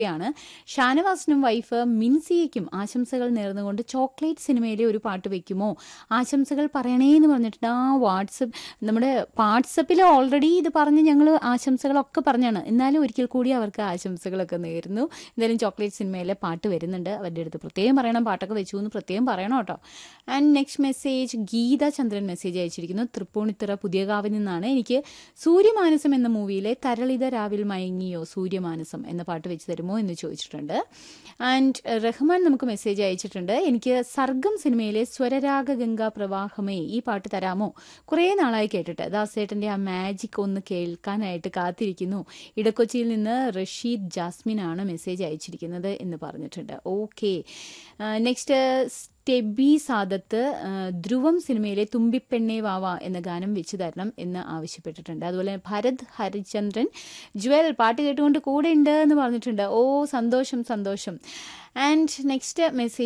യാണ് ഷാനവാസിനും വൈഫ് മിൻസിയയ്ക്കും ആശംസകൾ നേർന്നുകൊണ്ട് ചോക്ലേറ്റ് സിനിമയിലെ ഒരു പാട്ട് വെക്കുമോ ആശംസകൾ പറയണേ എന്ന് പറഞ്ഞിട്ടുണ്ട് ആ വാട്സപ്പ് നമ്മുടെ വാട്സപ്പിൽ ഓൾറെഡി ഇത് പറഞ്ഞ് ഞങ്ങൾ ആശംസകളൊക്കെ പറഞ്ഞാണ് എന്നാലും ഒരിക്കൽ കൂടി അവർക്ക് ആശംസകളൊക്കെ നേരുന്നു എന്തായാലും ചോക്ലേറ്റ് സിനിമയിലെ പാട്ട് വരുന്നുണ്ട് അവരുടെ അടുത്ത് പ്രത്യേകം പറയണം പാട്ടൊക്കെ വെച്ചു എന്ന് പ്രത്യേകം പറയണം കേട്ടോ and next message Geetha Chandran message അയച്ചിരിക്കുന്നു തൃപ്പൂണിത്തുറ പുതിയകാവിൽ നിന്നാണ് എനിക്ക് സൂര്യമാനസം എന്ന മൂവിയിലെ തരളിത രാവിൽ മയങ്ങിയോ സൂര്യമാനസം എന്ന പാട്ട് വെച്ച് തരുമോ എന്ന് ചോദിച്ചിട്ടുണ്ട് ആൻഡ് റഹ്മാൻ നമുക്ക് മെസ്സേജ് അയച്ചിട്ടുണ്ട് എനിക്ക് സർഗം സിനിമയിലെ സ്വരരാഗ ഗംഗാ പ്രവാഹമേ ഈ പാട്ട് തരാമോ കുറേ നാളായി കേട്ടിട്ട് ദാസേട്ടൻ്റെ ആ മാജിക് ഒന്ന് കേൾക്കാനായിട്ട് കാത്തിരിക്കുന്നു ഇടക്കൊച്ചിയിൽ നിന്ന് റഷീദ് ജാസ്മിൻ ആണ് മെസ്സേജ് അയച്ചിരിക്കുന്നത് എന്ന് പറഞ്ഞിട്ടുണ്ട് ഓക്കെ നെക്സ്റ്റ് ടെബി സാദത്ത് ആ, ധ്രുവം സിനിമയിലെ തുമ്പിപ്പെണ്ണേ വാവ എന്ന ഗാനം വെച്ച് തരണം എന്ന് ആവശ്യപ്പെട്ടിട്ടുണ്ട് അതുപോലെ ഭരത് ഹരിചന്ദ്രൻ ജ്വൽ പാട്ട് കേട്ടുകൊണ്ട് കൂടെ ഉണ്ട് എന്ന് പറഞ്ഞിട്ടുണ്ട് ഓ സന്തോഷം സന്തോഷം ആൻഡ് നെക്സ്റ്റ് മെസ്സേജ്